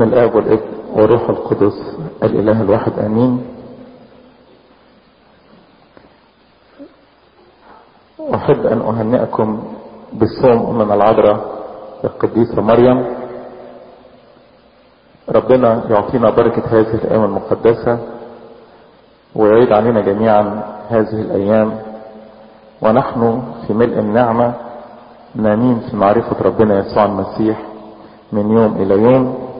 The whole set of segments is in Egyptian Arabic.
باسم الاب والابن والروح القدس الاله الواحد امين احب ان اهنئكم بالصوم من العذراء القديسة مريم ربنا يعطينا بركة هذه الايام المقدسة ويعيد علينا جميعا هذه الايام ونحن في ملء النعمة نامين في معرفة ربنا يسوع المسيح من يوم الى يوم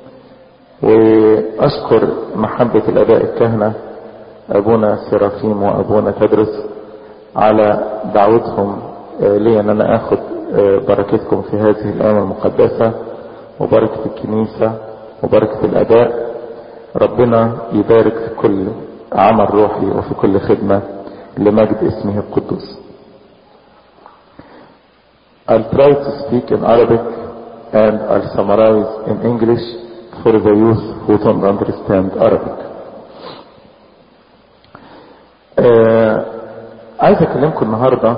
واشكر محبة الاباء الكهنة ابونا سيرافيم وابونا تدرس على دعوتهم لي ان انا اخد بركتكم في هذه الايام المقدسة وبركة الكنيسة وبركة الاباء ربنا يبارك في كل عمل روحي وفي كل خدمة لمجد اسمه القدوس I'll try to speak in Arabic and I'll summarize in English for the youth who don't understand Arabic. آه عايز اكلمكم النهاردة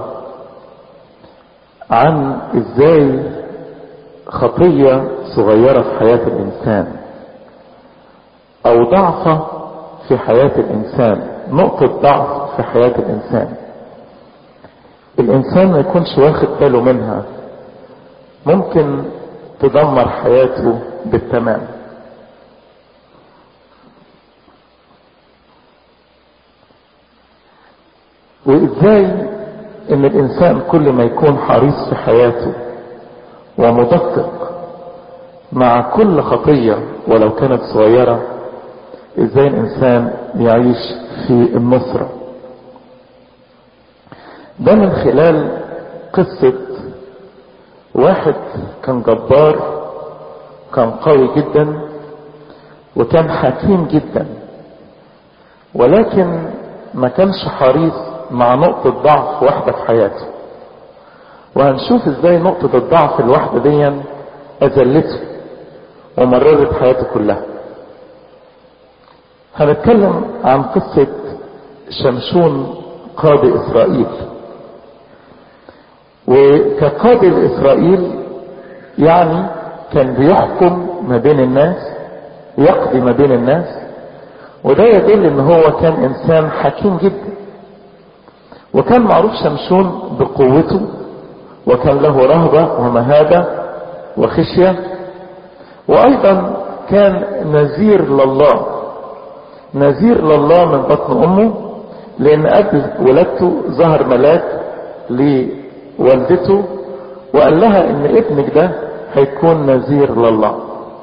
عن ازاي خطية صغيرة في حياة الانسان او ضعفة في حياة الانسان نقطة ضعف في حياة الانسان الانسان ما يكونش واخد باله منها ممكن تدمر حياته بالتمام وازاي ان الانسان كل ما يكون حريص في حياته ومدقق مع كل خطية ولو كانت صغيرة ازاي الانسان يعيش في النصرة ده من خلال قصة واحد كان جبار كان قوي جدا وكان حكيم جدا ولكن ما كانش حريص مع نقطة ضعف واحدة في حياته وهنشوف ازاي نقطة الضعف الواحدة دي اذلته ومررت حياته كلها هنتكلم عن قصة شمشون قاضي اسرائيل وكقاضي لاسرائيل يعني كان بيحكم ما بين الناس يقضي ما بين الناس وده يدل ان هو كان انسان حكيم جدا وكان معروف شمشون بقوته وكان له رهبة ومهابة وخشية وايضا كان نذير لله نذير لله من بطن امه لان قبل ولادته ظهر ملاك لوالدته وقال لها ان ابنك ده هيكون نذير لله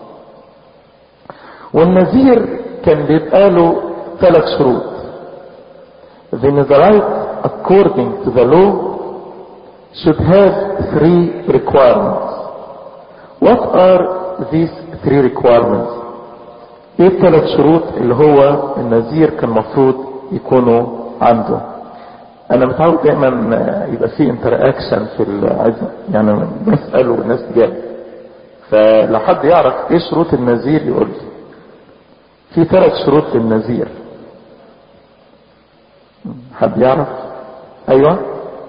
والنذير كان بيبقى له ثلاث شروط The Nazarite according to the law should have three requirements. What are these three requirements? ايه الثلاث شروط اللي هو النذير كان المفروض يكونوا عنده انا متعود دايما يبقى في انتراكشن في العزم يعني بسأل والناس تجاوب فلو حد يعرف ايه شروط النذير يقول لي في ثلاث شروط للنذير حد يعرف ايوه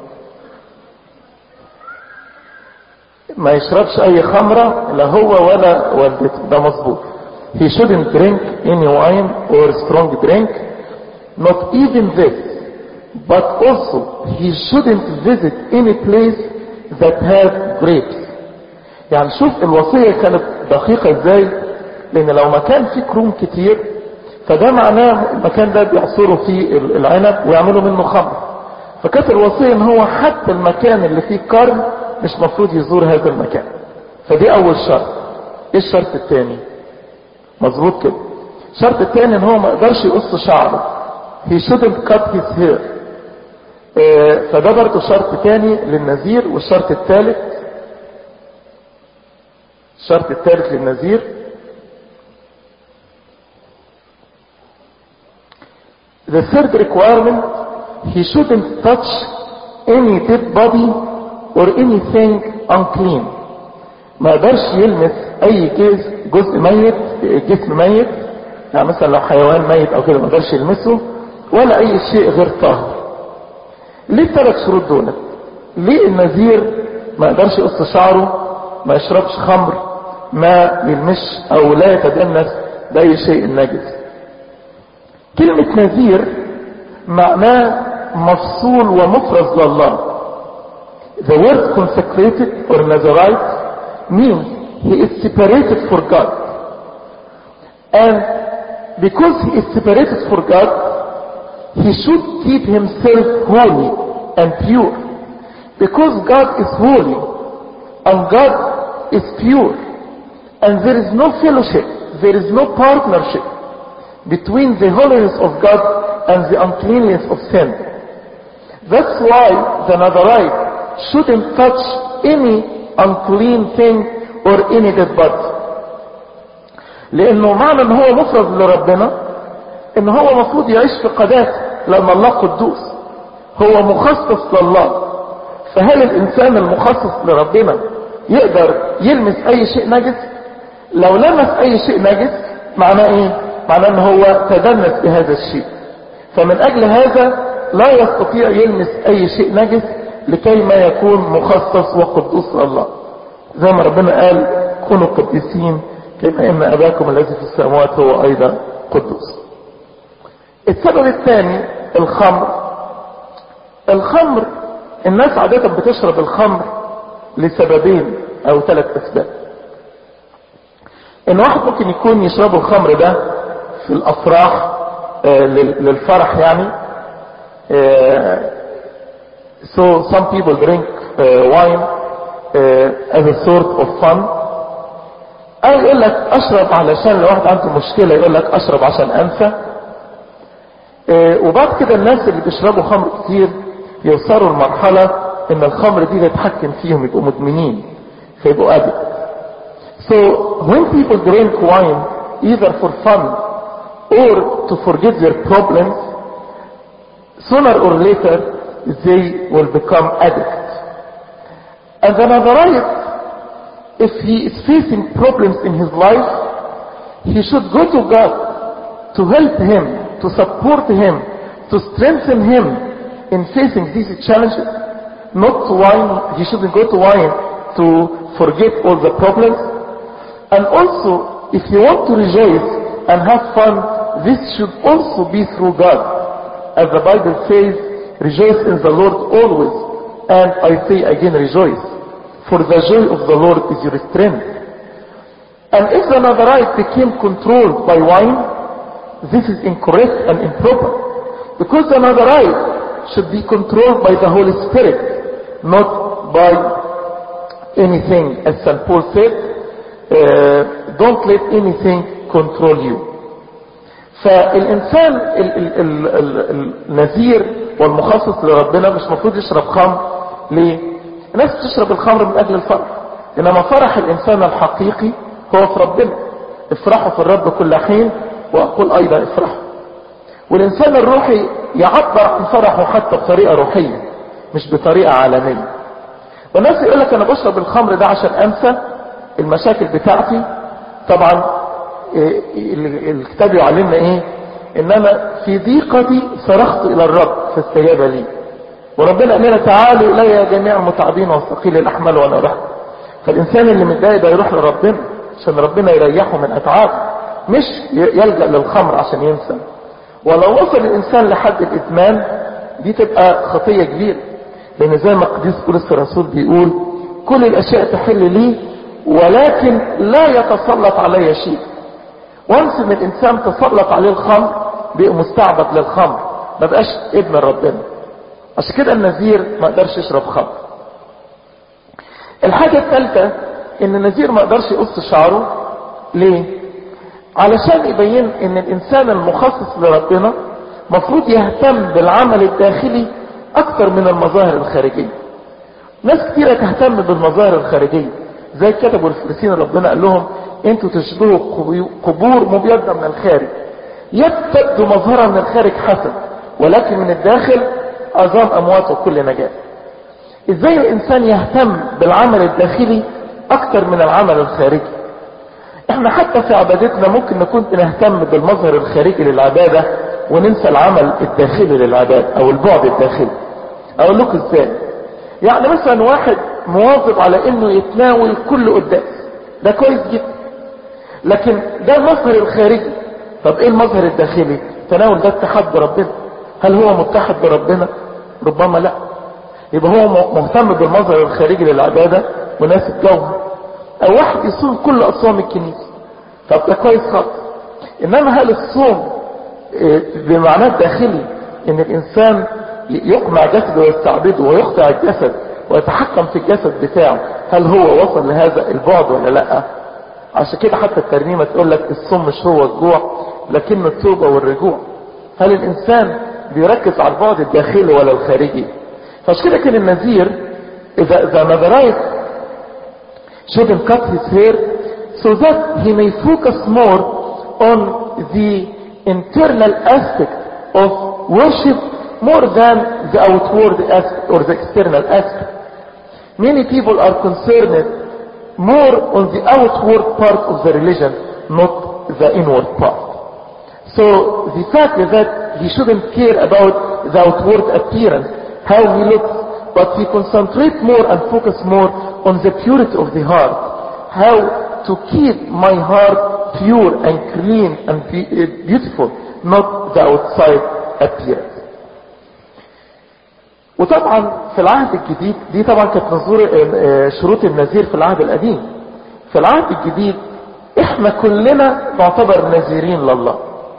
ما يشربش اي خمرة لا هو ولا والدته ده مظبوط he shouldn't drink any wine or strong drink not even this but also he shouldn't visit any place that has grapes يعني شوف الوصية كانت دقيقة ازاي لان لو مكان فيه كروم كتير فده معناه المكان ده بيعصروا فيه العنب ويعملوا منه خمر فكانت الوصية ان هو حتى المكان اللي فيه كرم مش مفروض يزور هذا المكان فدي اول شرط ايه الشرط الثاني مظبوط كده الشرط الثاني ان هو ما يقدرش يقص شعره he shouldn't cut his hair اه فده برضه شرط تاني للنذير والشرط الثالث الشرط الثالث للنذير The third requirement, he shouldn't touch any dead body or anything unclean. ما يقدرش يلمس اي جزء جزء ميت جسم ميت يعني مثلا لو حيوان ميت او كده ما يقدرش يلمسه ولا اي شيء غير طاهر. ليه الثلاث شروط دول؟ ليه النذير ما يقدرش يقص شعره ما يشربش خمر ما يلمش او لا يتدنس باي شيء نجس كلمة نذير معناه مفصول ومفرز لله The word consecrated or Nazarite means he is separated for God. And because he is separated for God, he should keep himself holy and pure. Because God is holy and God is pure. And there is no fellowship, there is no partnership between the holiness of God and the uncleanness of sin. That's why the Nazarite shouldn't touch any unclean thing or any dead body. لانه معنى ان هو مفرد لربنا ان هو مفروض يعيش في قداسة لان الله قدوس هو مخصص لله فهل الانسان المخصص لربنا يقدر يلمس اي شيء نجس لو لمس اي شيء نجس معناه ايه معناه ان هو تدنس بهذا الشيء فمن اجل هذا لا يستطيع يلمس اي شيء نجس لكي ما يكون مخصص وقدوس الله زي ما ربنا قال كونوا قديسين كما ان اباكم الذي في السماوات هو ايضا قدوس السبب الثاني الخمر الخمر الناس عادة بتشرب الخمر لسببين او ثلاث اسباب ان واحد ممكن يكون يشربوا الخمر ده في الافراح آه للفرح يعني آه So some people drink uh, wine uh, as a sort of fun. أو يقول لك أشرب علشان لو واحد عنده مشكلة يقول لك أشرب عشان أنسى. uh, وبعد كده الناس اللي بيشربوا خمر كتير يوصلوا لمرحلة إن الخمر دي تتحكم فيهم يبقوا مدمنين فيبقوا addict. So when people drink wine either for fun or to forget their problems, sooner or later they will become addicts. And the Nazarite, if he is facing problems in his life, he should go to God to help him, to support him, to strengthen him in facing these challenges. Not to wine, he shouldn't go to wine to forget all the problems. And also, if you want to rejoice and have fun, this should also be through God. As the Bible says, Rejoice in the Lord always. And I say again, rejoice. For the joy of the Lord is your strength. And if the Nazarite became controlled by wine, this is incorrect and improper. Because the Nazarite should be controlled by the Holy Spirit, not by anything. As St. Paul said, uh, don't let anything control you. فالإنسان النذير والمخصص لربنا مش مفروض يشرب خمر ليه الناس تشرب الخمر من اجل الفرح انما فرح الانسان الحقيقي هو في ربنا افرحوا في الرب كل حين واقول ايضا افرحوا والانسان الروحي يعبر عن فرحه حتى بطريقة روحية مش بطريقة عالمية والناس يقول لك انا بشرب الخمر ده عشان انسى المشاكل بتاعتي طبعا الكتاب يعلمنا ايه انما في ضيقتي صرخت الى الرب فاستجاب لي وربنا قال لنا تعالوا الي يا جميع المتعبين والثقيل الاحمال وانا ارحم فالانسان اللي متضايق ده يروح لربنا عشان ربنا يريحه من اتعابه مش يلجا للخمر عشان ينسى ولو وصل الانسان لحد الادمان دي تبقى خطيه كبيره لان زي ما القديس بولس الرسول بيقول كل الاشياء تحل لي ولكن لا يتسلط علي شيء وانس ان الانسان تسلط عليه الخمر بقى مستعبد للخمر ما بقاش ابن ربنا عشان كده النذير ما قدرش يشرب خمر الحاجة الثالثة ان النذير ما قدرش يقص شعره ليه علشان يبين ان الانسان المخصص لربنا مفروض يهتم بالعمل الداخلي اكتر من المظاهر الخارجية ناس كتيرة تهتم بالمظاهر الخارجية زي كتبوا الفريسين ربنا قال لهم انتوا تشبهوا قبور مبيضة من الخارج يبتد مظهرها من الخارج حسن ولكن من الداخل عظام اموات وكل نجاة ازاي الانسان يهتم بالعمل الداخلي اكتر من العمل الخارجي احنا حتى في عبادتنا ممكن نكون نهتم بالمظهر الخارجي للعبادة وننسى العمل الداخلي للعبادة او البعد الداخلي اقول لكم ازاي يعني مثلا واحد مواظب على انه يتناول كل قداس ده كويس جدا لكن ده المظهر الخارجي طب ايه المظهر الداخلي تناول ده اتحاد بربنا هل هو متحد بربنا ربما لا يبقى هو مهتم بالمظهر الخارجي للعبادة وناسب جوهر او واحد يصوم كل اصوام الكنيسة طب ده كويس خالص انما هل الصوم بمعناه الداخلي ان الانسان يقمع جسده ويستعبده ويخضع الجسد ويتحكم في الجسد بتاعه هل هو وصل لهذا البعد ولا لا عشان كده حتى الترنيمة تقول لك الصوم مش هو الجوع لكن التوبة والرجوع هل الانسان بيركز على البعد الداخلي ولا الخارجي فعشان كده كان النذير اذا اذا نظرات shouldn't cut his hair so that he may focus more on the internal aspect of worship more than the outward aspect or the external aspect. Many people are concerned more on the outward part of the religion, not the inward part. So the fact is that he shouldn't care about the outward appearance, how he looks, but he concentrate more and focus more on the purity of the heart, how to keep my heart pure and clean and beautiful, not the outside appearance. وطبعا في العهد الجديد دي طبعا كانت نظور شروط النذير في العهد القديم في العهد الجديد احنا كلنا نعتبر نذيرين لله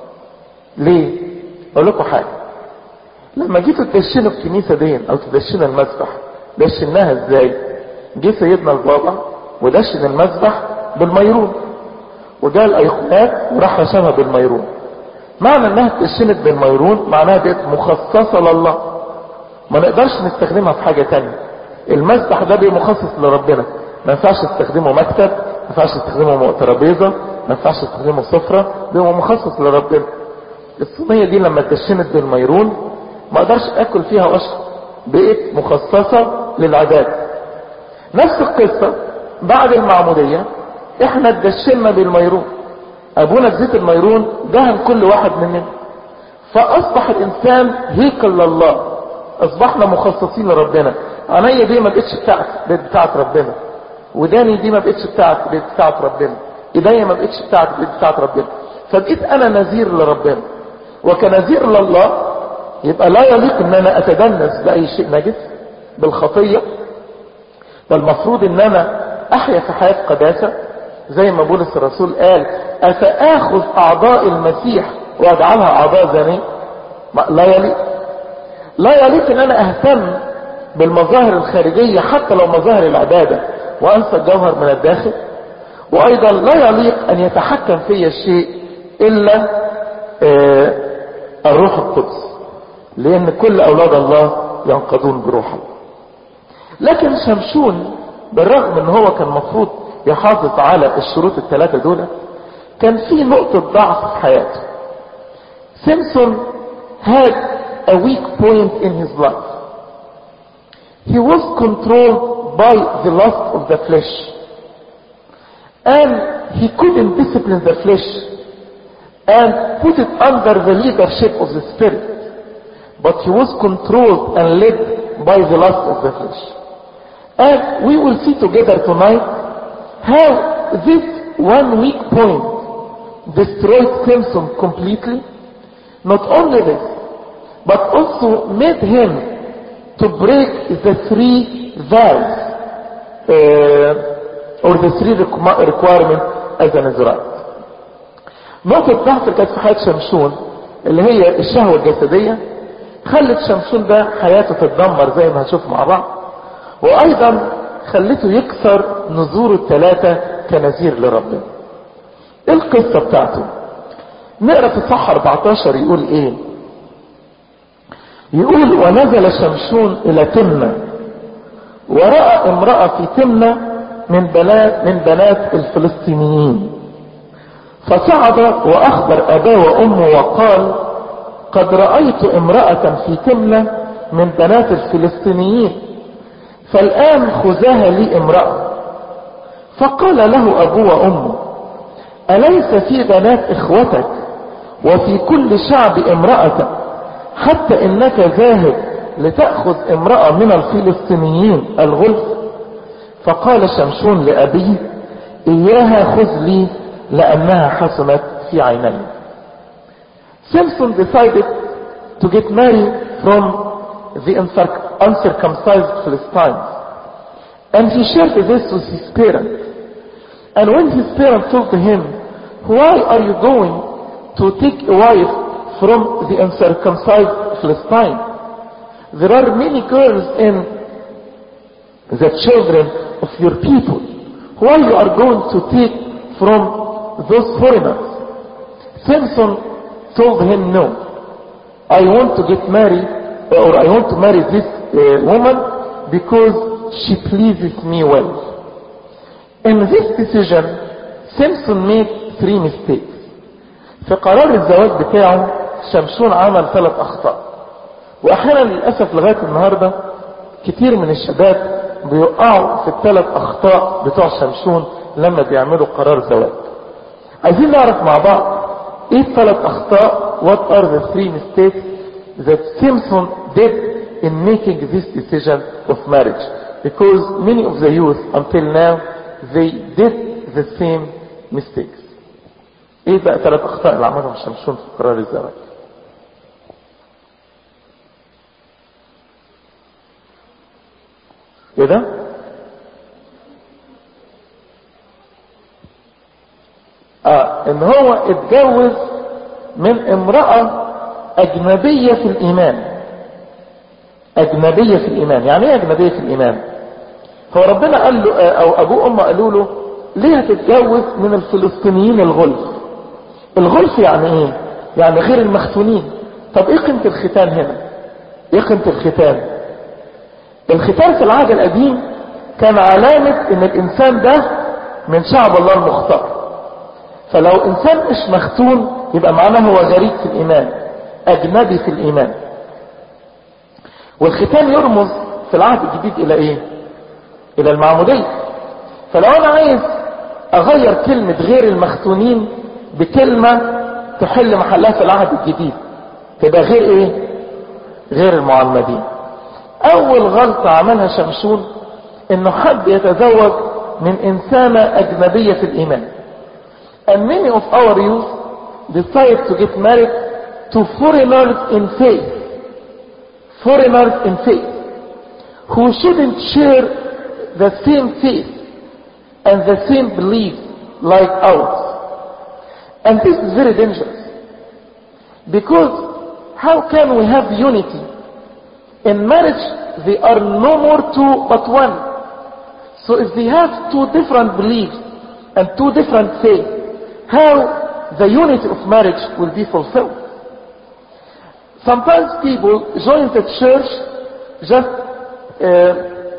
ليه اقول لكم حاجه لما جيتوا تدشنوا الكنيسه دي او تدشنوا المسبح دشناها ازاي جه سيدنا البابا ودشن المسبح بالميرون وجاء الايقونات وراح رشمها بالميرون معنى انها اتدشنت بالميرون معناها ديت مخصصه لله ما نقدرش نستخدمها في حاجة تانية المسبح ده بيبقى مخصص لربنا ما ينفعش تستخدمه مكتب ما ينفعش تستخدمه ترابيزة ما ينفعش تستخدمه سفرة بيبقى مخصص لربنا الصينية دي لما اتدشنت بالميرون ما اقدرش اكل فيها واشرب بقت مخصصة للعبادة نفس القصة بعد المعمودية احنا اتدشنا بالميرون ابونا بزيت الميرون دهن كل واحد مننا فاصبح الانسان هيكل لله اصبحنا مخصصين لربنا عينيا دي ما بقتش بتاعت بقت بتاعت ربنا وداني دي ما بقتش بتاعت بقت بتاعت ربنا ايديا ما بقتش بتاعت بقت بتاعت ربنا فبقيت انا نذير لربنا وكنذير لله يبقى لا يليق ان انا اتدنس باي شيء نجس بالخطيه فالمفروض ان انا احيا في حياه قداسه زي ما بولس الرسول قال افاخذ اعضاء المسيح واجعلها اعضاء زانيه لا يليق لا يليق ان انا اهتم بالمظاهر الخارجية حتى لو مظاهر العبادة وانسى الجوهر من الداخل وايضا لا يليق ان يتحكم في الشيء الا آه الروح القدس لان كل اولاد الله ينقضون بروح الله لكن شمشون بالرغم ان هو كان مفروض يحافظ على الشروط الثلاثة دول كان في نقطة ضعف في حياته سيمسون had a weak point in his life. He was controlled by the lust of the flesh. And he couldn't discipline the flesh and put it under the leadership of the spirit. But he was controlled and led by the lust of the flesh. And we will see together tonight how this one weak point destroyed Samson completely. Not only this, but also made him to break the three vows uh, or the three requirements as an Israelite. نقطة ضعف كانت في حياة شمشون اللي هي الشهوة الجسدية خلت شمشون ده حياته تتدمر زي ما هنشوف مع بعض وايضا خلته يكسر نذوره الثلاثة كنذير لربنا ايه القصة بتاعته نقرا في الصح 14 يقول ايه يقول ونزل شمشون الى تمنة ورأى امرأة في تمنة من بنات من بنات الفلسطينيين فصعد واخبر اباه وامه وقال قد رأيت امرأة في تمنة من بنات الفلسطينيين فالآن خذاها لي امرأة فقال له أبوه وأمه أليس في بنات إخوتك وفي كل شعب امرأة حتى إنك ذاهب لتأخذ امرأة من الفلسطينيين الغلف فقال شمشون لأبيه إياها خذ لي لأنها حسنت في عيني Samson decided to get married from the uncircumcised Philistines and he shared this with his parents and when his parents told him why are you going to take a wife from the uncircumcised Philistine there are many girls in the children of your people why you are going to take from those foreigners Samson told him no I want to get married or I want to marry this uh, woman because she pleases me well in this decision Samson made three mistakes في قرار الزواج بتاعه شمشون عمل ثلاث اخطاء واحيانا للاسف لغايه النهارده كتير من الشباب بيقعوا في الثلاث اخطاء بتوع شمشون لما بيعملوا قرار زواج عايزين نعرف مع بعض ايه الثلاث اخطاء what are the three mistakes that Simpson did in making this decision of marriage because many of the youth until now they did the same mistakes ايه بقى ثلاث اخطاء اللي عملهم شمشون في قرار الزواج ايه ده اه ان هو اتجوز من امرأة اجنبية في الايمان اجنبية في الايمان يعني ايه اجنبية في الايمان هو ربنا قال له او ابوه امه قالوا له ليه هتتجوز من الفلسطينيين الغلف الغلف يعني ايه يعني غير المختونين طب ايه قيمة الختان هنا ايه قيمة الختان الختان في العهد القديم كان علامة ان الانسان ده من شعب الله المختار فلو انسان مش مختون يبقى معناه هو غريب في الايمان اجنبي في الايمان والختان يرمز في العهد الجديد الى ايه الى المعمودية فلو انا عايز اغير كلمة غير المختونين بكلمة تحل محلها في العهد الجديد تبقى غير ايه غير المعمدين اول غلطة عملها شمشون انه حد يتزوج من انسانة اجنبية في الايمان and many of our youth decide to get married to foreigners in faith foreigners in faith who shouldn't share the same faith and the same belief like ours and this is very dangerous because how can we have unity in marriage they are no more two but one so if they have two different beliefs and two different faiths how the unity of marriage will be fulfilled sometimes people join the church just uh,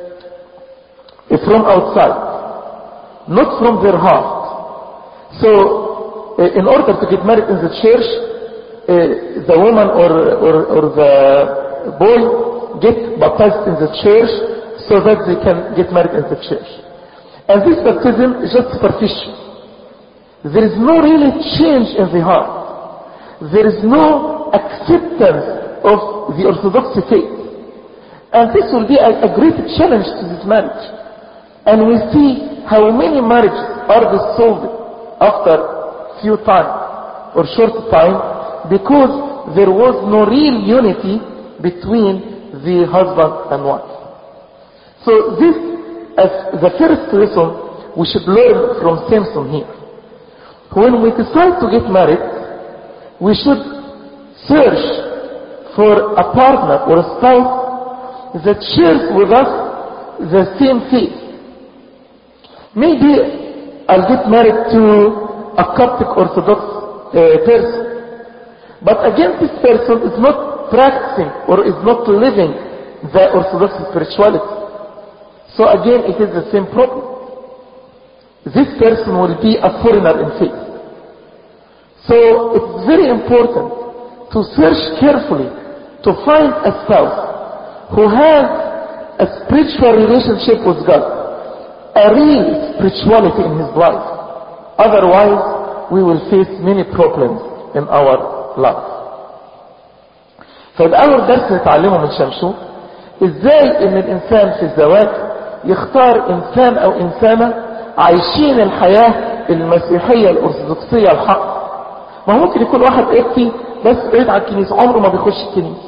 from outside not from their heart so uh, in order to get married in the church uh, the woman or, or, or the boy get baptized in the church so that they can get married in the church. And this baptism is just superficial. There is no really change in the heart. There is no acceptance of the Orthodox faith. And this will be a, a great challenge to this marriage. And we see how many marriages are dissolved after few time or short time because there was no real unity between the husband and wife. So this, as the first lesson, we should learn from Samson here. When we decide to get married, we should search for a partner or a spouse that shares with us the same faith. Maybe I'll get married to a Coptic Orthodox uh, person, but again this person is not practicing or is not living the Orthodox spirituality. So again, it is the same problem. This person will be a foreigner in faith. So it's very important to search carefully to find a spouse who has a spiritual relationship with God, a real spirituality in his life. Otherwise, we will face many problems in our life. فيبقى اول درس نتعلمه من شمشون ازاي ان الانسان في الزواج يختار انسان او انسانة عايشين الحياة المسيحية الارثوذكسية الحق ما هو ممكن يكون واحد قبطي بس بعيد عن الكنيسة عمره ما بيخش الكنيسة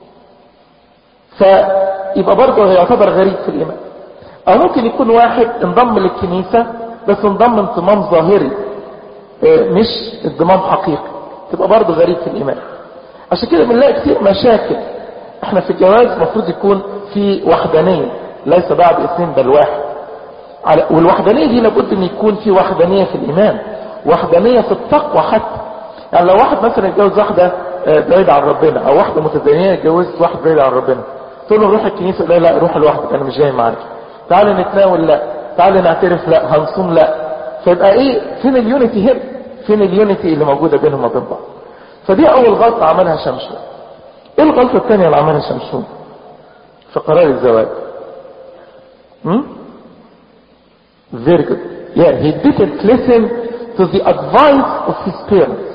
فيبقى برضه يعتبر غريب في الإيمان أو ممكن يكون واحد انضم للكنيسة بس انضم انضمام ظاهري مش انضمام حقيقي تبقى برضه غريب في الإيمان عشان كده بنلاقي كتير مشاكل احنا في الجواز المفروض يكون في وحدانية ليس بعد اثنين بل واحد والوحدانية دي لابد ان يكون في وحدانية في الإيمان وحدانية في التقوى حتى يعني لو واحد مثلا يتجوز واحدة بعيدة عن ربنا او واحدة متدينية يتجوزت واحد بعيد عن ربنا تقول له روح الكنيسة لا لا روح لوحدك انا مش جاي معاك تعالى نتناول لا تعالى نعترف لا هنصوم لا فيبقى ايه فين اليونيتي هنا فين اليونيتي اللي موجودة بينهم وبين بعض فدي اول غلطة عملها شمشون ايه الغلطة الثانية اللي عملها شمشون في قرار الزواج هم؟ very good yeah he didn't listen to the advice of his parents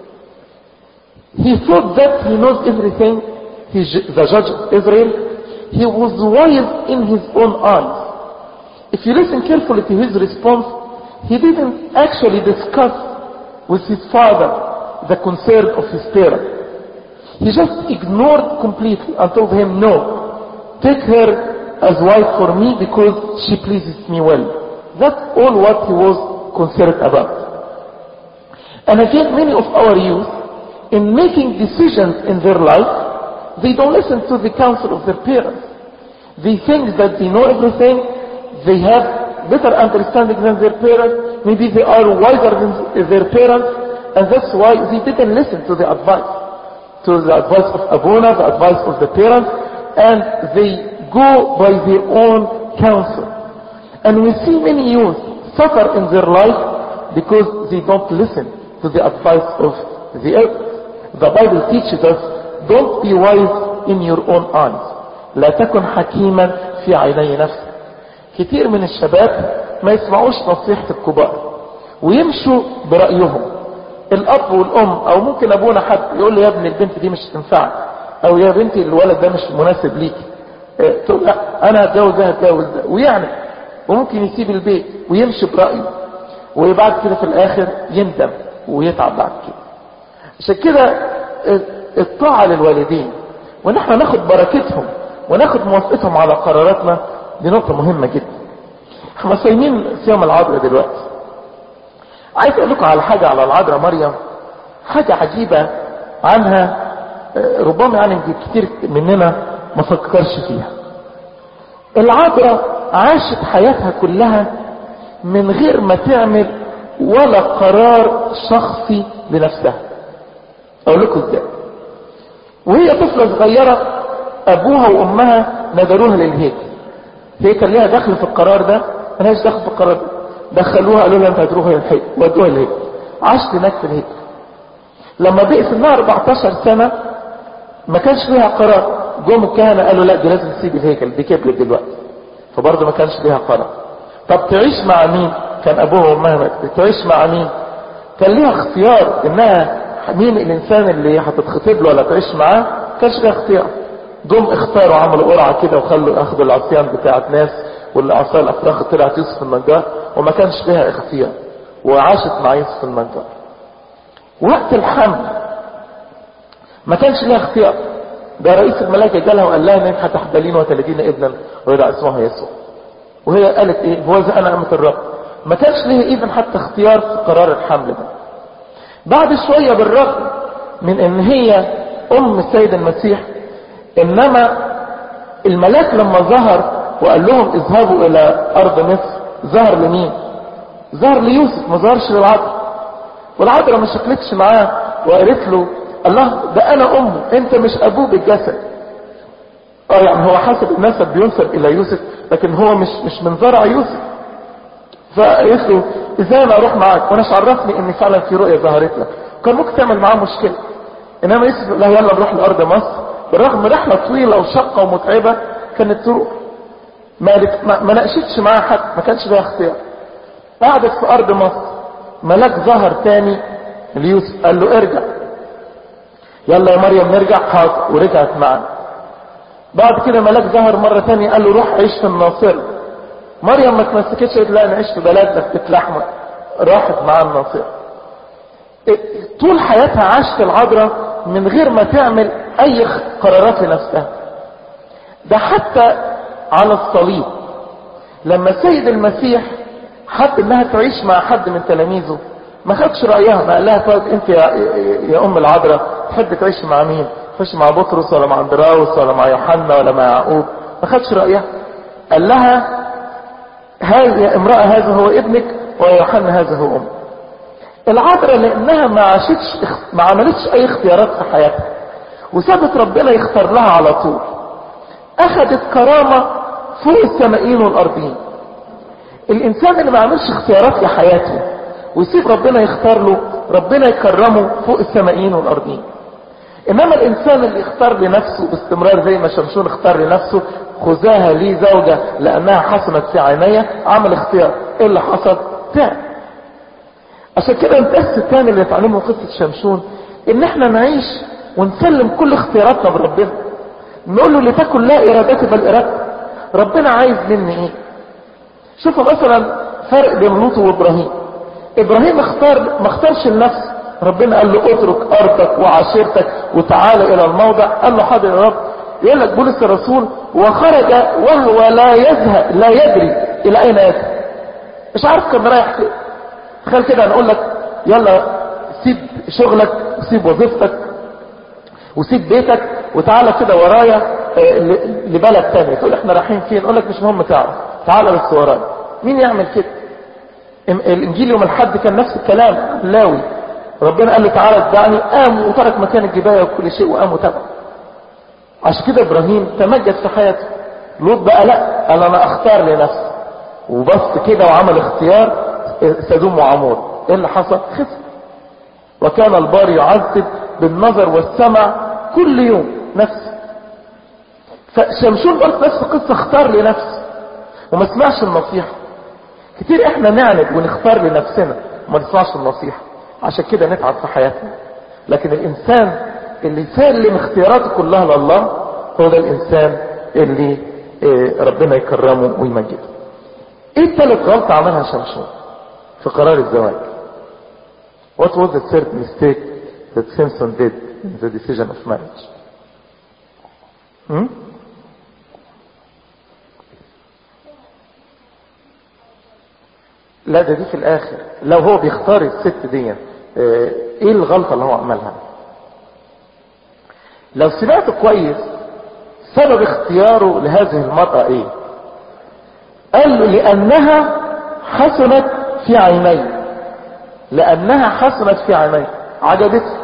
he thought that he knows everything he, the judge of Israel he was wise in his own eyes if you listen carefully to his response he didn't actually discuss with his father the concern of his parents he just ignored completely and told him no take her as wife for me because she pleases me well that's all what he was concerned about and again many of our youth in making decisions in their life they don't listen to the counsel of their parents they think that they know everything they have better understanding than their parents maybe they are wiser than their parents and that's why they didn't listen to the advice to the advice of Abuna, the advice of the parents and they go by their own counsel and we see many youth suffer in their life because they don't listen to the advice of the elders. The Bible teaches us, don't be wise in your own eyes. لا تكن حكيما في عيني نفسك. كتير من الشباب ما يسمعوش نصيحة الكبار ويمشوا برأيهم. الأب والأم أو ممكن أبونا حتى يقول له يا ابني البنت دي مش تنفعك أو يا بنتي الولد ده مش مناسب ليك. اه تقول لا أنا هتجوز ده هتجوز ده ويعني وممكن يسيب البيت ويمشي برأيه وبعد كده في الآخر يندم ويتعب بعد كده عشان كده الطاعة للوالدين وان احنا ناخد بركتهم وناخد موافقتهم على قراراتنا دي نقطة مهمة جدا احنا صايمين صيام العذراء دلوقتي عايز اقول لكم على حاجة على العذراء مريم حاجة عجيبة عنها ربما يعني كتير مننا ما فكرش فيها العذراء عاشت حياتها كلها من غير ما تعمل ولا قرار شخصي لنفسها اقول لكم ازاي وهي طفلة صغيرة ابوها وامها نذروها للهيكل هي كان ليها دخل في القرار ده ملهاش دخل في القرار ده دخلوها قالوا لها انت هتروحي للهيكل ودوها للهيكل عاشت هناك في الهيكل لما بقي سنها 14 سنة ما كانش ليها قرار جم الكهنة قالوا لا دي لازم تسيب الهيكل دي كبرت دلوقتي فبرضه ما كانش ليها قرار طب تعيش مع مين كان ابوها وامها ماتت تعيش مع مين كان ليها اختيار انها مين الانسان اللي هتتخطب له ولا تعيش معاه ما كانش ليها اختيار جم اختاروا عملوا قرعه كده وخلوا اخذوا العصيان بتاعت ناس والعصايه الافراخ طلعت يوسف النجار وما كانش ليها اختيار وعاشت مع يوسف النجار وقت الحمل ما كانش ليها اختيار ده رئيس الملائكه جالها وقال لها انك هتحبلين وتلدين ابنا ويدعى اسمه يسوع وهي قالت ايه هو ذا انا امه الرب ما كانش ليها ايفن حتى اختيار في قرار الحمل ده بعد شويه بالرغم من ان هي ام السيد المسيح انما الملاك لما ظهر وقال لهم اذهبوا الى ارض مصر ظهر لمين ظهر ليوسف ما ظهرش للعذراء والعذراء ما شكلتش معاه وقالت له الله ده انا امه انت مش ابوه بالجسد اه يعني هو حسب النسب بينسب الى يوسف لكن هو مش مش من زرع يوسف فقالت له ازاي انا اروح معاك وانا عرفني ان فعلا في رؤيه ظهرت لك كان ممكن تعمل معاه مشكله انما يوسف لا يلا نروح لارض مصر بالرغم رحله طويله وشاقه ومتعبه كانت تروح ما ما, ما ناقشتش معاه حد ما كانش لها اختيار قعدت في ارض مصر ملاك ظهر تاني ليوسف قال له ارجع يلا يا مريم نرجع حاضر ورجعت معاه بعد كده ملاك ظهر مرة تانية قال له روح عيش في الناصرة مريم ما تمسكتش قالت لا نعيش في بلدنا في بيت لحمه راحت مع الناصره طول حياتها عاشت العذراء من غير ما تعمل اي قرارات لنفسها ده حتى على الصليب لما السيد المسيح حب انها تعيش مع حد من تلاميذه ما خدش رايها ما قال لها طيب انت يا, يا ام العذراء تحب تعيش مع مين تخش مع بطرس ولا مع اندراوس ولا مع يوحنا ولا مع يعقوب ما خدش رايها قال لها هذه يا امراه هذا هو ابنك ويا يوحنا هذا هو امك العذراء لانها ما عاشتش ما عملتش اي اختيارات في حياتها وسابت ربنا يختار لها على طول اخذت كرامة فوق السمائين والارضين الانسان اللي ما عملش اختيارات لحياته ويسيب ربنا يختار له ربنا يكرمه فوق السمائين والارضين انما الانسان اللي اختار لنفسه باستمرار زي ما شمشون اختار لنفسه خذاها لي زوجة لانها حسنت في عيني عمل اختيار ايه اللي حصل تعب عشان كده الدرس الثاني اللي اتعلمه قصة شمشون ان احنا نعيش ونسلم كل اختياراتنا بربنا نقول له لتكن لا ارادتي بل ارادتي ربنا عايز مني ايه شوفوا مثلا فرق بين لوط وابراهيم ابراهيم اختار ما اختارش لنفسه ربنا قال له اترك ارضك وعشيرتك وتعال الى الموضع قال له حاضر يا رب يقول لك بولس الرسول وخرج وهو لا يزهق لا يدري الى اين يذهب مش عارف كان رايح فين تخيل كده نقول لك يلا سيب شغلك وسيب وظيفتك وسيب بيتك وتعالى كده ورايا لبلد تاني تقول احنا رايحين فين نقول لك مش مهم تعرف تعالى بس ورايا مين يعمل كده الانجيل يوم الحد كان نفس الكلام لاوي ربنا قال له تعالى اتبعني قام وترك مكان الجبايه وكل شيء وقام وتبع عشان كده ابراهيم تمجد في حياته لوط بقى لا قال انا اختار لنفسي وبص كده وعمل اختيار سدوم وعمور ايه اللي حصل خسر وكان البار يعذب بالنظر والسمع كل يوم نفسه فشمشون برضه نفس القصة اختار لنفسه وما سمعش النصيحة كتير احنا نعند ونختار لنفسنا وما نسمعش النصيحة عشان كده نتعب في حياتنا لكن الانسان اللي يسلم اختياراته كلها لله هو ده الانسان اللي ربنا يكرمه ويمجده ايه التالت غلطة عملها شمشون في قرار الزواج What was the third mistake that Simpson did in the decision of marriage? Hmm? لا ده دي في الاخر لو هو بيختار الست دي اه ايه الغلطة اللي هو عملها لو سمعت كويس سبب اختياره لهذه المرأة ايه قال له لانها حسنت في عيني لانها حسنت في عيني عجبته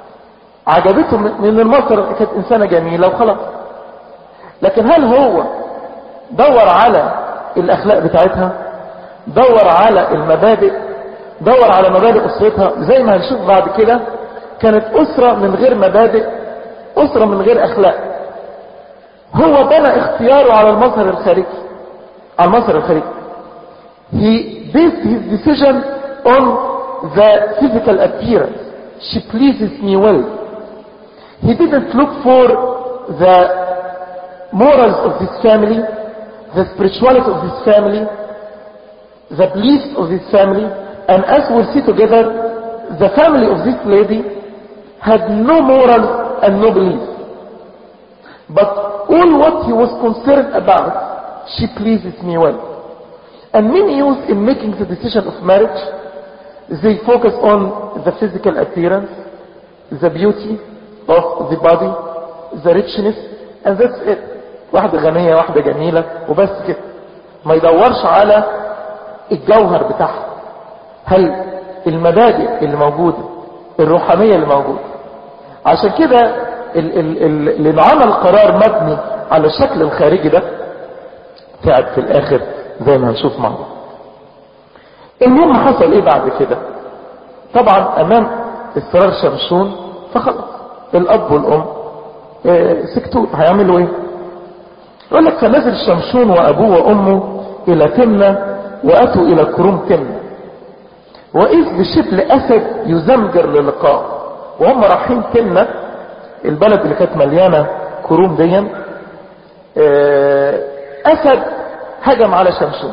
عجبته من المصدر كانت انسانة جميلة وخلاص لكن هل هو دور على الاخلاق بتاعتها دور على المبادئ دور على مبادئ اسرتها زي ما هنشوف بعد كده كانت اسرة من غير مبادئ اسرة من غير اخلاق هو بنى اختياره على المظهر الخارجي على المظهر الخارجي he based his decision on the physical appearance she pleases me well he didn't look for the morals of this family the spirituality of this family the beliefs of this family and as we'll see together the family of this lady had no morals and no beliefs but all what he was concerned about she pleases me well and many youth in making the decision of marriage they focus on the physical appearance the beauty of the body the richness and that's it واحدة غنية واحدة جميلة وبس كده ما يدورش على الجوهر بتاعها هل المبادئ اللي موجودة الروحانية اللي موجودة عشان كده اللي عمل قرار مبني على الشكل الخارجي ده تعب في الاخر زي ما هنشوف مع بعض المهم حصل ايه بعد كده طبعا امام اصرار شمشون فخلاص الاب والام اه سكتوا هيعملوا ايه يقول لك فنزل شمشون وابوه وامه الى تمنة واتوا الى كروم تمنة واذ بشبل اسد يزمجر للقاء وهم رايحين تمنة البلد اللي كانت مليانة كروم دي اه اسد هجم على شمشون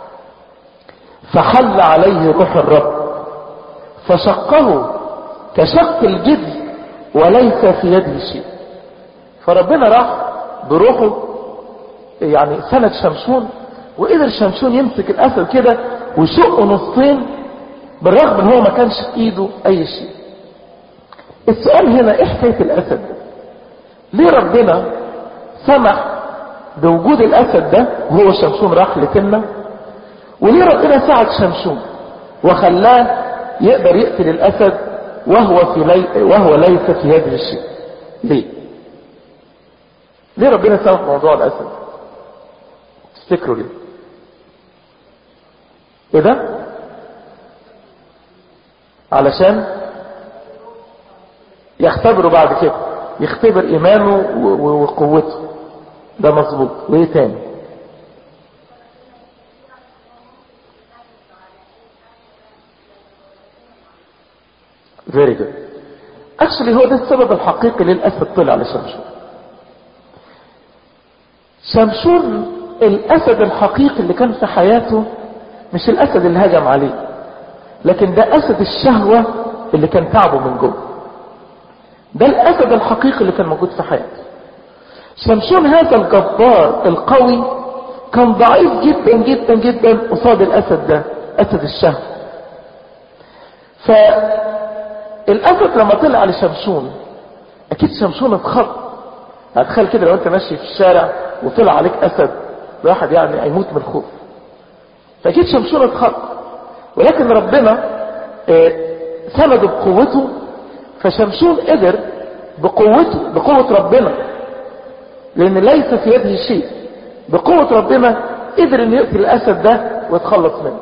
فحل عليه روح الرب فشقه كشق الجدي وليس في يده شيء فربنا راح بروحه يعني سند شمشون وقدر شمشون يمسك الاسد كده ويشقه نصين بالرغم ان هو ما كانش في ايده اي شيء السؤال هنا ايه حكايه الاسد ليه ربنا سمح بوجود الاسد ده وهو شمشون راح لتمنى وليه ربنا ساعد شمشون وخلاه يقدر يقتل الاسد وهو في لي... وهو ليس في يده شيء ليه ليه ربنا سمح موضوع الاسد تفتكروا ليه ايه ده علشان يختبروا بعد كده يختبر ايمانه وقوته ده مظبوط وايه تاني فيري جود اكشلي هو ده السبب الحقيقي ليه الاسد طلع لشمشون شمشون الاسد الحقيقي اللي كان في حياته مش الاسد اللي هجم عليه لكن ده اسد الشهوة اللي كان تعبه من جوه ده الاسد الحقيقي اللي كان موجود في حياته شمشون هذا الجبار القوي كان ضعيف جدا جدا جدا قصاد الاسد ده اسد الشهوة فالاسد لما طلع لشمشون اكيد شمشون اتخض هتخيل كده لو انت ماشي في الشارع وطلع عليك اسد الواحد يعني هيموت من الخوف فاكيد شمشون اتخض ولكن ربنا اه سنده بقوته فشمشون قدر بقوته بقوة ربنا لان ليس في يده شيء بقوة ربنا قدر ان يقتل الاسد ده ويتخلص منه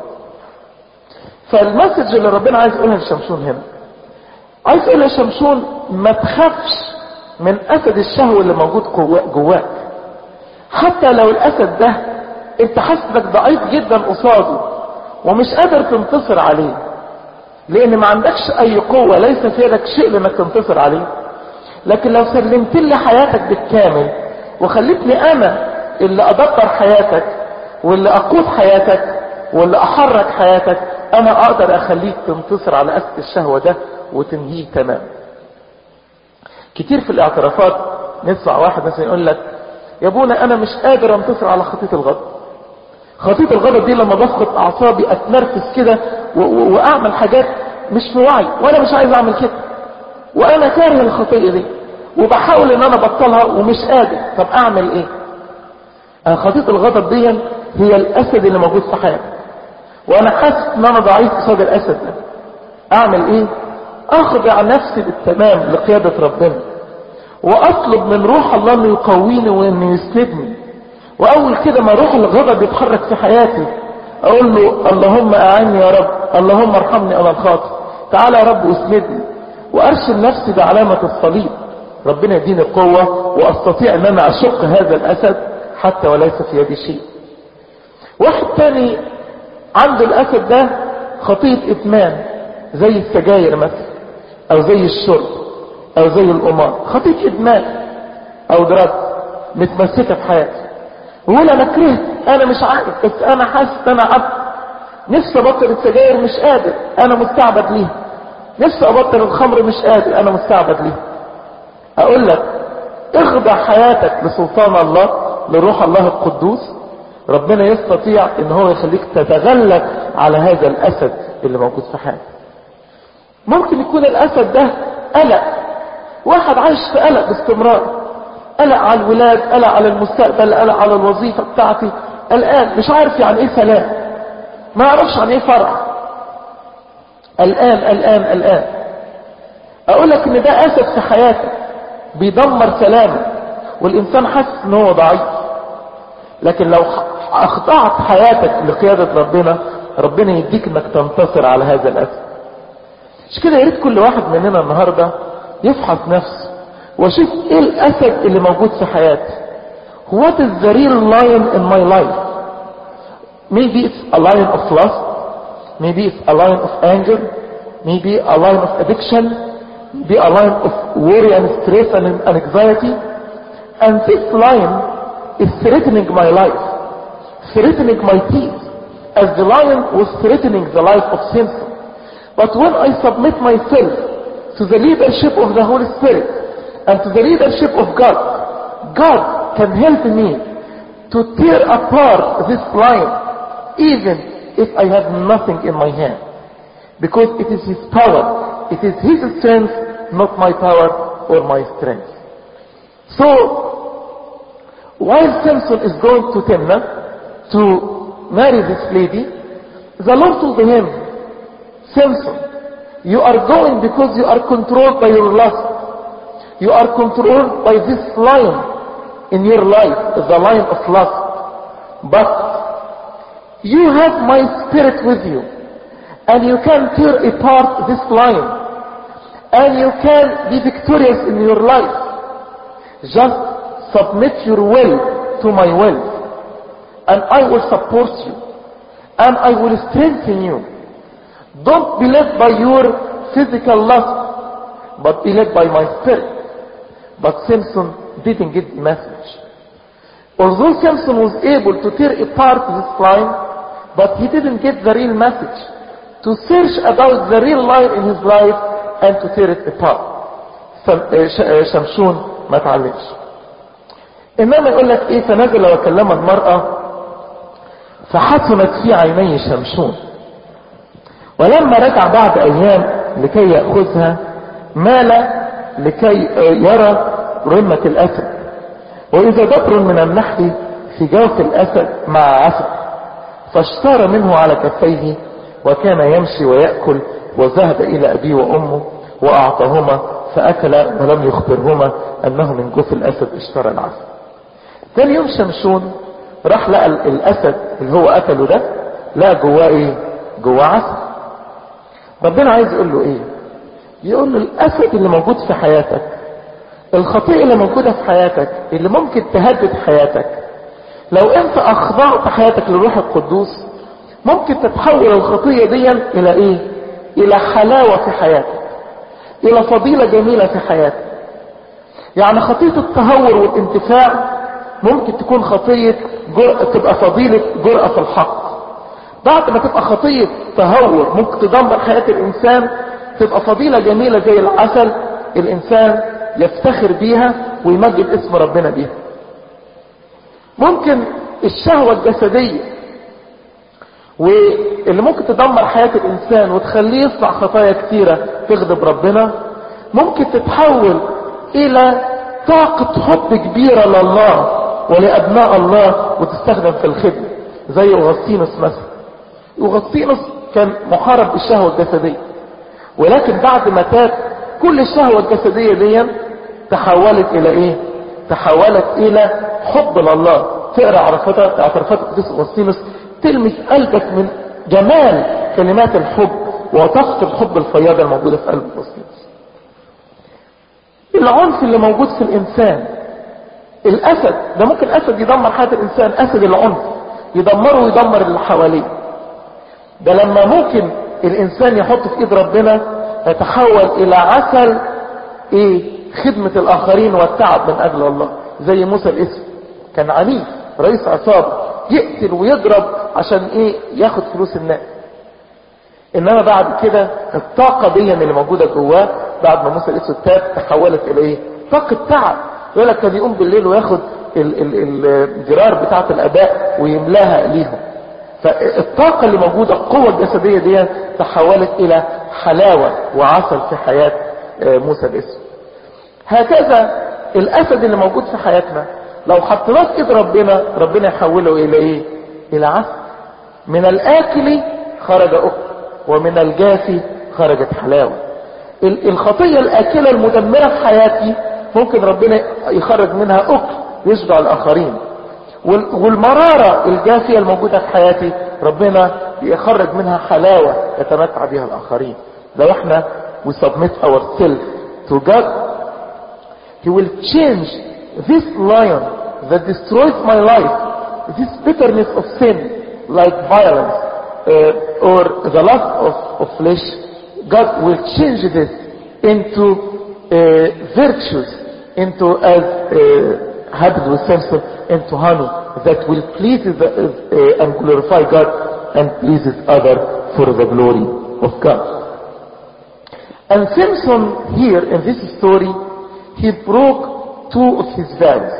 فالمسج اللي ربنا عايز يقولها لشمشون هنا عايز يقول لشمشون ما تخافش من اسد الشهوة اللي موجود جواك حتى لو الاسد ده انت حاسس انك ضعيف جدا قصاده ومش قادر تنتصر عليه لان ما عندكش اي قوة ليس في يدك شيء لانك تنتصر عليه لكن لو سلمت لي حياتك بالكامل وخليتني انا اللي ادبر حياتك واللي اقود حياتك واللي احرك حياتك انا اقدر اخليك تنتصر على اسد الشهوة ده وتنهيه تمام كتير في الاعترافات نسمع واحد مثلا يقول لك يا ابونا انا مش قادر انتصر على خطية الغضب خطية الغضب دي لما بفقد اعصابي اتنرفز كده واعمل حاجات مش في وعي وانا مش عايز اعمل كده وانا كاره الخطية دي وبحاول ان انا ابطلها ومش قادر طب اعمل ايه أنا خطية الغضب دي هي الاسد اللي موجود في حياتي وانا حاسس ان انا ضعيف قصاد الاسد ده اعمل ايه اخضع نفسي بالتمام لقيادة ربنا واطلب من روح الله انه يقويني وانه يسندني واول كده ما روح الغضب يتحرك في حياتي اقول له اللهم اعني يا رب اللهم ارحمني انا الخاطئ تعالى يا رب واسندني وارسل نفسي بعلامة الصليب ربنا يديني قوة واستطيع ان انا اشق هذا الاسد حتى وليس في يدي شيء واحد تاني عنده الاسد ده خطية ادمان زي السجاير مثلا او زي الشرب او زي القمار خطية ادمان او دراج متمسكة في حياتي ويقول انا كرهت انا مش عارف بس انا حاسس انا عبد نفسي ابطل السجاير مش قادر انا مستعبد ليها نفسي ابطل الخمر مش قادر انا مستعبد ليها اقول لك اخضع حياتك لسلطان الله لروح الله القدوس ربنا يستطيع ان هو يخليك تتغلب على هذا الاسد اللي موجود في حياتك ممكن يكون الاسد ده قلق واحد عايش في قلق باستمرار قلق على الولاد قلق على المستقبل قلق على الوظيفة بتاعتي قلقان مش عارف يعني ايه سلام ما يعرفش يعني ايه فرح قلقان قلقان قلقان اقول لك ان ده اسد في حياتك بيدمر سلامك والانسان حاسس ان هو ضعيف لكن لو اخضعت حياتك لقيادة ربنا ربنا يديك انك تنتصر على هذا الاسد مش كده يا ريت كل واحد مننا النهارده يفحص نفسه واشوف ايه الاسد اللي موجود في حياتي what is the real lion in my life maybe it's a lion of lust maybe it's a lion of anger maybe a lion of addiction maybe a lion of worry and stress and anxiety and this lion is threatening my life threatening my teeth, as the lion was threatening the life of Samson. But when I submit myself to the leadership of the Holy Spirit and to the leadership of God, God can help me to tear apart this lion even if I have nothing in my hand. Because it is His power, it is His strength, not my power or my strength. So, while Samson is going to Timnah to marry this lady, the Lord told him, Samson, you are going because you are controlled by your lust. You are controlled by this lion in your life, the lion of lust. But you have my spirit with you. And you can tear apart this lion. And you can be victorious in your life. Just submit your will to my will. And I will support you. And I will strengthen you. Don't be led by your physical lust, but be led by my spirit. But Samson didn't get the message. Although Samson was able to tear apart this line, but he didn't get the real message. To search about the real line in his life and to tear it apart. شمشون ما تعلمش. انما يقول لك ايه فنزل وكلم المرأة فحسنت في عيني شمشون ولما رجع بعد ايام لكي يأخذها مال لكي يرى رمة الاسد واذا دبر من النحل في جوف الاسد مع عسل فاشتار منه على كفيه وكان يمشي ويأكل وذهب الى ابيه وامه واعطاهما فاكلا ولم يخبرهما انه من جوف الاسد اشترى العسل تاني يوم شمشون راح لقى الاسد اللي هو قتله ده لقى جواه ايه جواه عسل ربنا عايز يقول له ايه يقول له الاسد اللي موجود في حياتك الخطيئة اللي موجودة في حياتك اللي ممكن تهدد حياتك لو انت اخضعت حياتك للروح القدوس ممكن تتحول الخطية دي الى ايه الى حلاوة في حياتك الى فضيلة جميلة في حياتك يعني خطية التهور والانتفاع ممكن تكون خطية جرأة تبقى فضيلة جرأة في الحق بعد ما تبقى خطية تهور ممكن تدمر حياة الإنسان تبقى فضيلة جميلة زي العسل الإنسان يفتخر بيها ويمجد اسم ربنا بيها ممكن الشهوة الجسدية واللي ممكن تدمر حياة الإنسان وتخليه يصنع خطايا كتيرة تغضب ربنا ممكن تتحول إلى طاقة حب كبيرة لله ولأبناء الله وتستخدم في الخدمة زي أغسطينوس مثلا أغسطينوس كان محارب بالشهوة الجسدية ولكن بعد ما تاب كل الشهوة الجسدية دي تحولت إلى إيه؟ تحولت إلى حب لله تقرأ عرفات اعترافات القديس أغسطينوس تلمس قلبك من جمال كلمات الحب وتفقد حب الفياضة الموجودة في قلب أغسطينوس العنف اللي موجود في الإنسان الأسد ده ممكن أسد يدمر حياة الإنسان أسد العنف يدمره ويدمر اللي حواليه ده لما ممكن الإنسان يحط في إيد ربنا يتحول إلى عسل إيه خدمة الآخرين والتعب من أجل الله زي موسى الإسم كان عنيف رئيس عصابة يقتل ويضرب عشان إيه ياخد فلوس الناس إنما بعد كده الطاقة دي اللي موجودة جواه بعد ما موسى الإسم تاب تحولت إلى إيه طاقة تعب يقول لك كان يقوم بالليل وياخد الجرار بتاعة الأداء ويملاها ليهم فالطاقة اللي موجودة القوة الجسدية دي تحولت إلى حلاوة وعسل في حياة موسى الاسم هكذا الأسد اللي موجود في حياتنا لو حطيناه في ايد ربنا ربنا يحوله إلى إيه؟ إلى عسل من الآكل خرج أكل ومن الجافي خرجت حلاوة الخطية الآكلة المدمرة في حياتي ممكن ربنا يخرج منها أكل يشبع الآخرين والمرارة الجافية الموجودة في حياتي ربنا يخرج منها حلاوة يتمتع بها الآخرين لو احنا we submit ourselves to God He will change this lion that destroys my life this bitterness of sin like violence uh, or the lust of, of flesh God will change this into uh, virtues into as uh, happened with Samson into honey that will please the, uh, and glorify God and pleases other for the glory of God. And Samson here in this story, he broke two of his vows.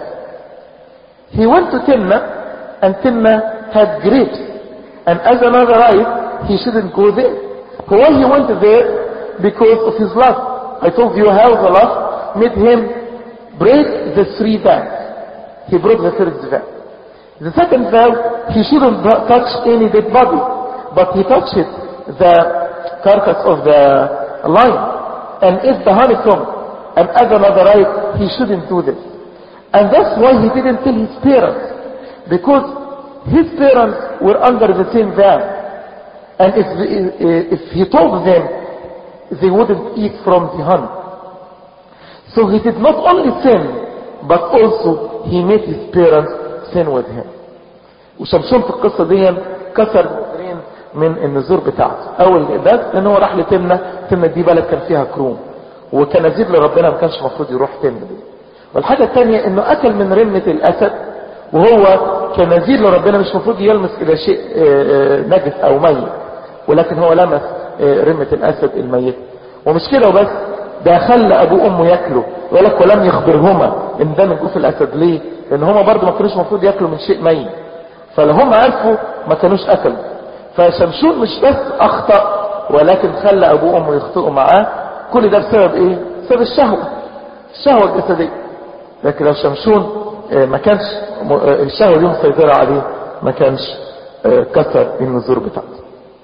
He went to Timnah and Timnah had grapes. And as another right, he shouldn't go there. Why he went there? Because of his lust. I told you how the lust made him break the three vows. He broke the third vow. The second vow, he shouldn't touch any dead body, but he touched the carcass of the lion and ate the honeycomb and as another right, he shouldn't do this. And that's why he didn't tell his parents. Because his parents were under the same vow. And if, if he told them, they wouldn't eat from the honey. So he did not only sin, but also he made his parents sin with him. وشمشون في القصة دي كسر نذرين من النذور بتاعته. أول ده لأن هو راح لتمنة، تمنة دي بلد كان فيها كروم. وكنذير لربنا ما كانش المفروض يروح تمنة دي. والحاجة الثانية انه اكل من رمة الاسد وهو كنذير لربنا مش المفروض يلمس الى شيء نجس او ميت ولكن هو لمس رمة الاسد الميت ومش كده وبس ده خلى ابوه وامه ياكلوا يقول لك ولم يخبرهما ان ده من جوف الاسد ليه لان هما برضه ما كانوش المفروض ياكلوا من شيء ميت فلو هم عرفوا ما كانوش اكلوا فشمشون مش بس اخطأ ولكن خلى ابوه وامه يخطئوا معاه كل ده بسبب ايه بسبب الشهوة الشهوة الجسدية لكن لو شمشون ما كانش الشهوة دي مسيطرة عليه ما كانش كسر النذور بتاعته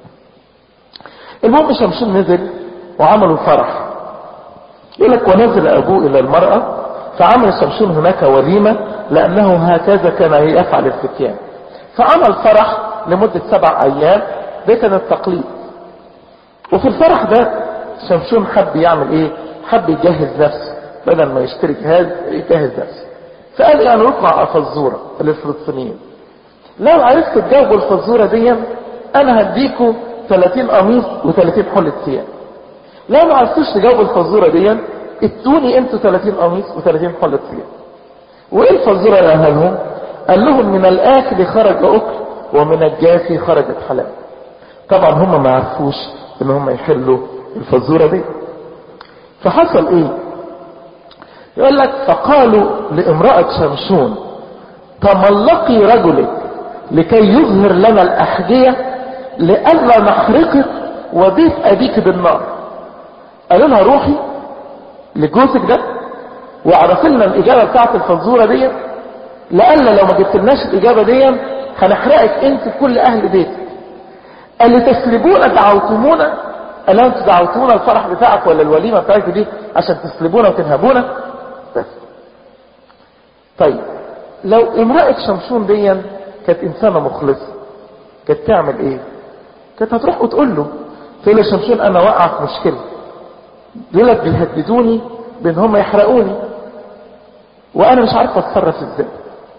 المهم شمشون نزل وعملوا فرح يقول لك ونزل ابوه الى المرأة فعمل شمشون هناك وليمة لانه هكذا كان يفعل الفتيان فعمل فرح لمدة سبع ايام ده كان التقليد وفي الفرح ده شمشون حب يعمل ايه حب يجهز نفسه بدل ما يشتري جهاز يجهز نفسه فقال يعني نطلع فزورة للفلسطينيين لو عرفت تجاوبوا الفزورة دي انا هديكوا 30 قميص و30 حلة ثياب لو ما عرفتوش تجاوبوا الفزورة دي ادوني انتوا 30 قميص و30 حلة ثياب وايه الفزورة اللي قالها لهم قال لهم من الاكل خرج اكل ومن الجافي خرجت حلال طبعا هم ما عرفوش ان هم يحلوا الفزورة دي فحصل ايه يقول لك فقالوا لامرأة شمشون تملقي رجلك لكي يظهر لنا الأحجية لئلا نحرقك وبيت أبيك بالنار قالوا لها روحي لجوزك ده واعرف لنا الإجابة بتاعت الفزورة دي لئلا لو ما جبتلناش الإجابة دي هنحرقك أنت كل أهل بيتك قال لي تسلبونا دعوتمونا قال لها انتوا دعوتونا الفرح بتاعك ولا الوليمة بتاعتك دي عشان تسلبونا وتنهبونا بس طيب لو امرأة شمشون دي كانت انسانة مخلصة كانت تعمل ايه كانت هتروح وتقول له تقول له شمشون انا واقع في مشكلة دولت بيهددوني بان هم يحرقوني وانا مش عارف اتصرف ازاي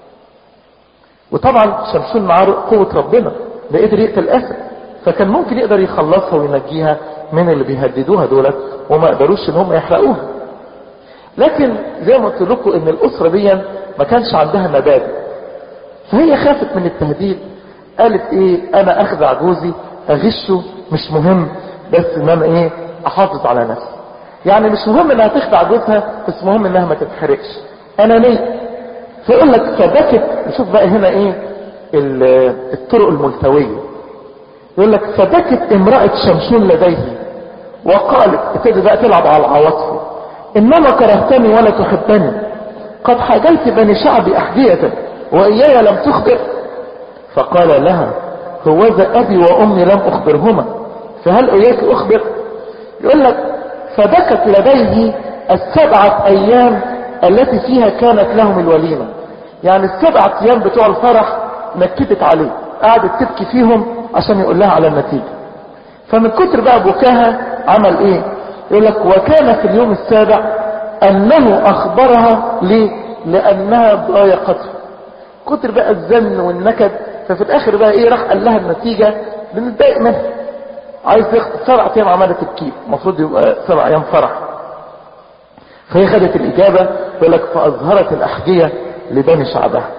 وطبعا شمشون معاه قوة ربنا ده قدر يقتل اسد فكان ممكن يقدر يخلصها وينجيها من اللي بيهددوها دولت وما قدروش ان هم يحرقوها لكن زي ما قلت لكم ان الاسره دي ما كانش عندها مبادئ فهي خافت من التهديد قالت ايه انا اخدع جوزي اغشه مش مهم بس ان انا ايه احافظ على نفسي يعني مش مهم انها تخدع جوزها بس مهم انها ما تتحرقش انا ليه فيقول لك فبكت نشوف بقى هنا ايه الطرق الملتويه يقول لك فبكت امرأة شمشون لديه وقالت ابتدي بقى تلعب على العواطف انما كرهتني ولا تحبني قد حاجيت بني شعبي احذية واياي لم تخبر فقال لها هوذا ابي وامي لم اخبرهما فهل اياك اخبر يقول لك فبكت لديه السبعة ايام التي فيها كانت لهم الوليمة يعني السبعة ايام بتوع الفرح نكدت عليه قعدت تبكي فيهم عشان يقول لها على النتيجة فمن كتر بقى بكاها عمل ايه يقول لك وكان في اليوم السابع انه اخبرها ليه لانها ضايقته كتر بقى الزن والنكد ففي الاخر بقى ايه راح قال لها النتيجة بنتضايق منها عايز ياخد سبع ايام عمالة تبكي المفروض يبقى سبع ايام فرح فهي خدت الاجابة يقول لك فاظهرت الاحجية لبني شعبها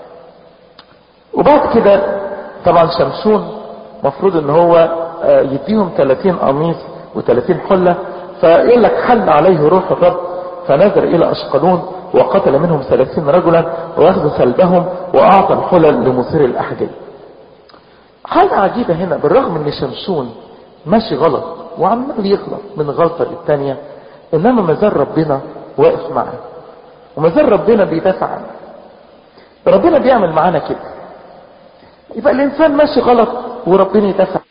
وبعد كده طبعا شمشون مفروض ان هو يديهم 30 قميص و30 حلة فيقول لك حل عليه روح الرب فنزل الى اشقلون وقتل منهم 30 رجلا واخذ سلبهم واعطى الحلل لمثير الاحجية حاجة عجيبة هنا بالرغم ان شمشون ماشي غلط وعمال يغلط من غلطة للتانية انما مازال ربنا واقف معاه ومازال ربنا بيدافع عنه ربنا بيعمل معانا كده يبقى الانسان ماشي غلط وربنا يدافع